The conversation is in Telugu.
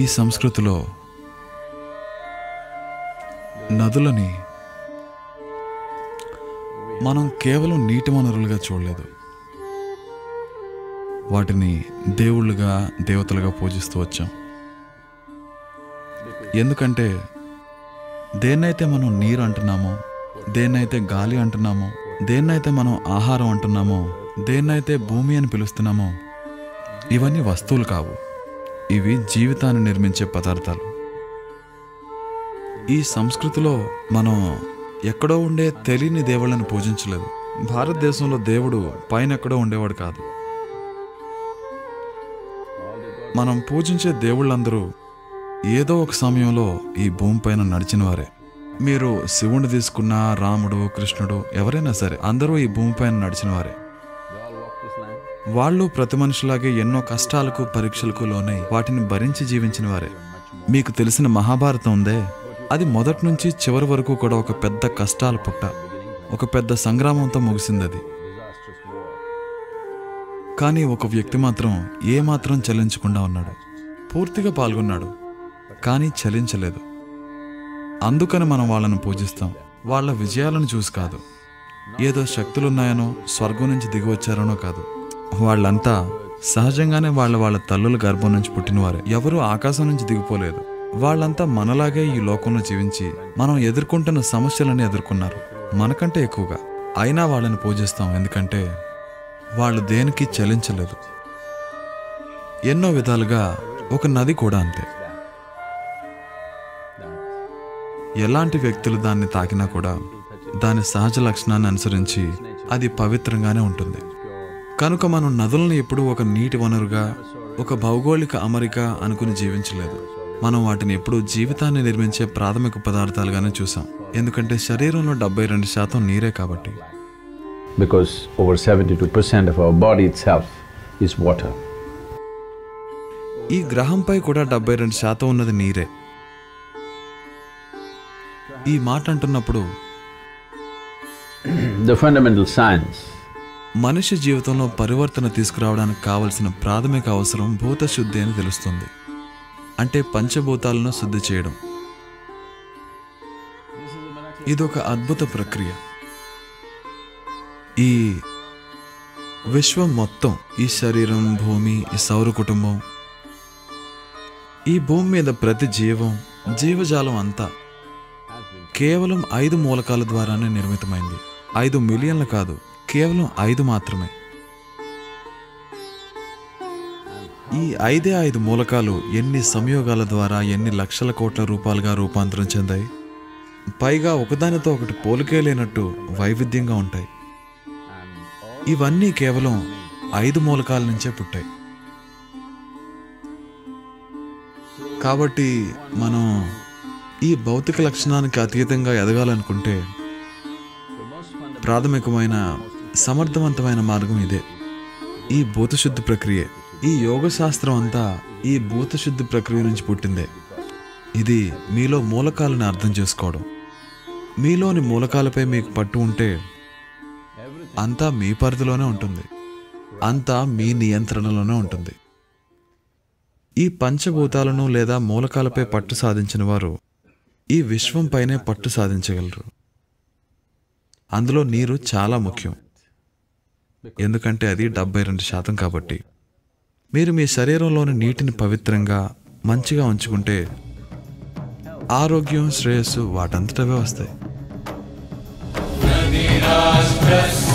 సంస్కృతిలో నదులని మనం కేవలం నీటి వనరులుగా చూడలేదు వాటిని దేవుళ్ళుగా దేవతలుగా పూజిస్తూ వచ్చాం ఎందుకంటే దేన్నైతే మనం నీరు అంటున్నామో దేన్నైతే గాలి అంటున్నామో దేన్నైతే మనం ఆహారం అంటున్నామో దేన్నైతే భూమి అని పిలుస్తున్నామో ఇవన్నీ వస్తువులు కావు ఇవి జీవితాన్ని నిర్మించే పదార్థాలు ఈ సంస్కృతిలో మనం ఎక్కడో ఉండే తెలియని దేవుళ్ళని పూజించలేదు భారతదేశంలో దేవుడు పైన ఎక్కడో ఉండేవాడు కాదు మనం పూజించే దేవుళ్ళందరూ ఏదో ఒక సమయంలో ఈ భూమిపైన నడిచిన వారే మీరు శివుని తీసుకున్న రాముడు కృష్ణుడు ఎవరైనా సరే అందరూ ఈ భూమిపైన నడిచిన వారే వాళ్ళు ప్రతి మనిషిలాగే ఎన్నో కష్టాలకు పరీక్షలకు లోనై వాటిని భరించి జీవించిన వారే మీకు తెలిసిన మహాభారతం ఉందే అది మొదటి నుంచి చివరి వరకు కూడా ఒక పెద్ద కష్టాల పుట్ట ఒక పెద్ద సంగ్రామంతో ముగిసింది అది కానీ ఒక వ్యక్తి మాత్రం ఏ మాత్రం చలించకుండా ఉన్నాడు పూర్తిగా పాల్గొన్నాడు కానీ చలించలేదు అందుకని మనం వాళ్ళని పూజిస్తాం వాళ్ళ విజయాలను చూసి కాదు ఏదో శక్తులున్నాయనో స్వర్గం నుంచి దిగి వచ్చారనో కాదు వాళ్ళంతా సహజంగానే వాళ్ళ వాళ్ళ తల్లుల గర్భం నుంచి పుట్టినవారే ఎవరూ ఆకాశం నుంచి దిగిపోలేదు వాళ్ళంతా మనలాగే ఈ లోకంలో జీవించి మనం ఎదుర్కొంటున్న సమస్యలని ఎదుర్కొన్నారు మనకంటే ఎక్కువగా అయినా వాళ్ళని పూజిస్తాం ఎందుకంటే వాళ్ళు దేనికి చలించలేదు ఎన్నో విధాలుగా ఒక నది కూడా అంతే ఎలాంటి వ్యక్తులు దాన్ని తాకినా కూడా దాని సహజ లక్షణాన్ని అనుసరించి అది పవిత్రంగానే ఉంటుంది కనుక మనం నదులను ఎప్పుడూ ఒక నీటి వనరుగా ఒక భౌగోళిక అమరిక అనుకుని జీవించలేదు మనం వాటిని ఎప్పుడూ జీవితాన్ని నిర్మించే ప్రాథమిక పదార్థాలుగానే చూసాం ఎందుకంటే శరీరంలో డెబ్బై రెండు శాతం నీరే కాబట్టి because over 72% of our body itself is water. ఈ గ్రహంపై కూడా డెబ్బై రెండు శాతం ఉన్నది నీరే ఈ మాట అంటున్నప్పుడు The fundamental science మనిషి జీవితంలో పరివర్తన తీసుకురావడానికి కావలసిన ప్రాథమిక అవసరం భూత శుద్ధి అని తెలుస్తుంది అంటే పంచభూతాలను శుద్ధి చేయడం ఇదొక అద్భుత ప్రక్రియ ఈ విశ్వం మొత్తం ఈ శరీరం భూమి ఈ సౌర కుటుంబం ఈ భూమి మీద ప్రతి జీవం జీవజాలం అంతా కేవలం ఐదు మూలకాల ద్వారానే నిర్మితమైంది ఐదు మిలియన్లు కాదు కేవలం ఐదు మాత్రమే ఈ ఐదే ఐదు మూలకాలు ఎన్ని సంయోగాల ద్వారా ఎన్ని లక్షల కోట్ల రూపాయలుగా రూపాంతరం చెందాయి పైగా ఒకదానితో ఒకటి పోలికే లేనట్టు వైవిధ్యంగా ఉంటాయి ఇవన్నీ కేవలం ఐదు మూలకాల నుంచే పుట్టాయి కాబట్టి మనం ఈ భౌతిక లక్షణానికి అతీతంగా ఎదగాలనుకుంటే ప్రాథమికమైన సమర్థవంతమైన మార్గం ఇదే ఈ భూతశుద్ధి ప్రక్రియ ఈ యోగ శాస్త్రం అంతా ఈ భూతశుద్ధి ప్రక్రియ నుంచి పుట్టిందే ఇది మీలో మూలకాలను అర్థం చేసుకోవడం మీలోని మూలకాలపై మీకు పట్టు ఉంటే అంతా మీ పరిధిలోనే ఉంటుంది అంతా మీ నియంత్రణలోనే ఉంటుంది ఈ పంచభూతాలను లేదా మూలకాలపై పట్టు సాధించిన వారు ఈ విశ్వంపైనే పట్టు సాధించగలరు అందులో నీరు చాలా ముఖ్యం ఎందుకంటే అది డెబ్బై రెండు శాతం కాబట్టి మీరు మీ శరీరంలోని నీటిని పవిత్రంగా మంచిగా ఉంచుకుంటే ఆరోగ్యం శ్రేయస్సు వాటంతటవే వస్తాయి Stress